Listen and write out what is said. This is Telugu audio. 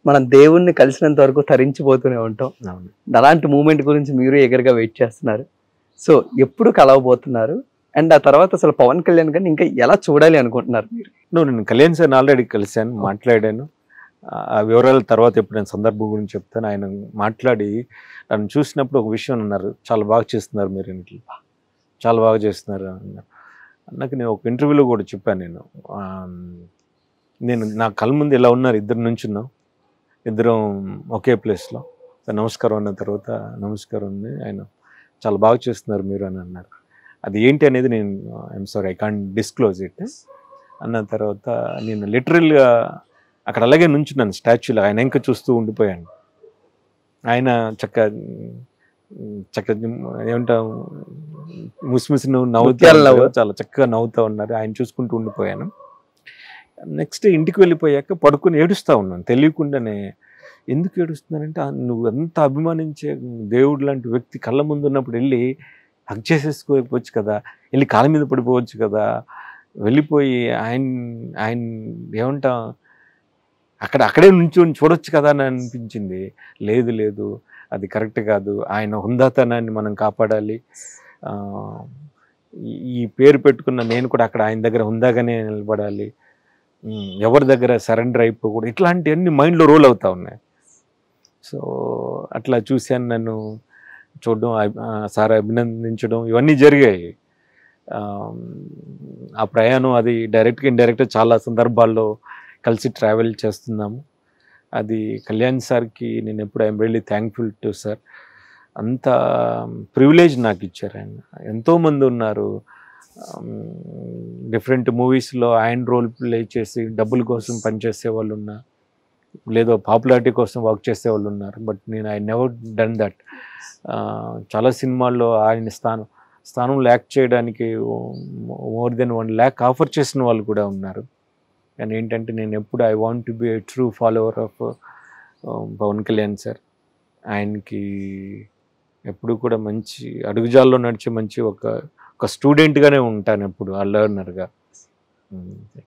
మనం దేవుణ్ణి కలిసినంత వరకు తరించిపోతూనే ఉంటాం అవును అలాంటి మూమెంట్ గురించి మీరు ఎగరగా వెయిట్ చేస్తున్నారు సో ఎప్పుడు కలవబోతున్నారు అండ్ ఆ తర్వాత అసలు పవన్ కళ్యాణ్ గారిని ఇంకా ఎలా చూడాలి అనుకుంటున్నారు మీరు నువ్వు నేను కళ్యాణ్ సార్ ఆల్రెడీ కలిశాను మాట్లాడాను ఆ- ఆ వివరాల తర్వాత ఎప్పుడు నేను సందర్భం గురించి చెప్తాను ఆయన మాట్లాడి నన్ను చూసినప్పుడు ఒక విషయం అన్నారు చాలా బాగా చేస్తున్నారు మీరు ఇంట్లో చాలా బాగా చేస్తున్నారు అన్నారు అన్నాక నేను ఒక ఇంటర్వ్యూలో కూడా చెప్పాను నేను ఆ, నేను నా కళ్ళ ముందు ఇలా ఉన్నారు ఇద్దరు నుంచున్నాం ఇద్దరం ఒకే ప్లేస్లో నమస్కారం అన్న తర్వాత నమస్కారం ఉంది ఆయన చాలా బాగా చేస్తున్నారు మీరు అని అన్నారు అది ఏంటి అనేది నేను I'm sorry I can't disclose it అన్న తర్వాత నేను లిటరల్గా అక్కడ అలాగే నుంచున్నాను స్టాచ్యూలో ఆయన ఇంకా చూస్తూ ఉండిపోయాను ఆయన చక్క చక్క ఏమంటాం ముసిముసి నవ్వు నవ్వుతా ముత్యాల నవ్వు. ఉన్నారు. చాలా చక్కగా నవ్వుతూ ఉన్నారు ఆయన చూసుకుంటూ ఉండిపోయాను నెక్స్ట్ ఇంటికి వెళ్ళిపోయాక పడుకుని ఏడుస్తూ ఉన్నాను తెలియకుండానే ఎందుకు ఏడుస్తున్నానంటే ఆ నువ్వు ఎంత అభిమానించే దేవుడు లాంటి వ్యక్తి కళ్ళ ముందు ఉన్నప్పుడు వెళ్ళి హక్ చేసేసుకోవచ్చు కదా వెళ్ళి కాళ్ళ మీద పడిపోవచ్చు కదా వెళ్ళిపోయి ఆయన ఆయన ఏమంటా అక్కడ అక్కడే నుంచొని చూడొచ్చు కదా అని అనిపించింది లేదు లేదు అది కరెక్ట్ కాదు ఆయన హుందాతనాన్ని మనం కాపాడాలి ఆ, ఈ- ఈ పేరు పెట్టుకున్న నేను కూడా అక్కడ ఆయన దగ్గర హుందాగానే నిలబడాలి ఉమ్, ఎవరి దగ్గర సరెండర్ అయిపోకూడదు ఇట్లాంటివన్నీ మైండ్లో రోల్ అవుతా ఉన్నాయి సో అట్లా చూశాను నన్ను చూడడం అభి- ఆ, సార్ అభినందించడం ఇవన్నీ జరిగాయి ఆ, ఆ ప్రయాణం అది డైరెక్ట్గా ఇండైరెక్ట్గా చాలా సందర్భాల్లో కలిసి ట్రావెల్ చేస్తున్నాము అది కళ్యాణ్ సార్కి నేను ఎప్పుడు I'm really thankful to sir అంత ప్రివిలేజ్ నాకు ఇచ్చారు ఆయన ఎంతోమంది ఉన్నారు డిఫరెంట్ మూవీస్లో ఆయన రోల్ ప్లే చేసి డబ్బుల కోసం పనిచేసే వాళ్ళు ఉన్నారు లేదో పాపులారిటీ కోసం వర్క్ చేసే వాళ్ళు ఉన్నారు బట్ నేను ఐ నెవర్ డన్ దట్ చాలా సినిమాల్లో ఆయన స్థానం స్థానంలో యాక్ట్ చేయడానికి more than one lakh offer చేసిన వాళ్ళు కూడా ఉన్నారు కానీ ఏంటంటే నేను ఎప్పుడు I want to be a true follower of Pawan Kalyan sir ఆయనకి ఎప్పుడు కూడా మంచి అడుగుజాల్లో నడిచే మంచి ఒక ఒక స్టూడెంట్గానే ఉంటాను ఎప్పుడు ఆ లెర్నర్గా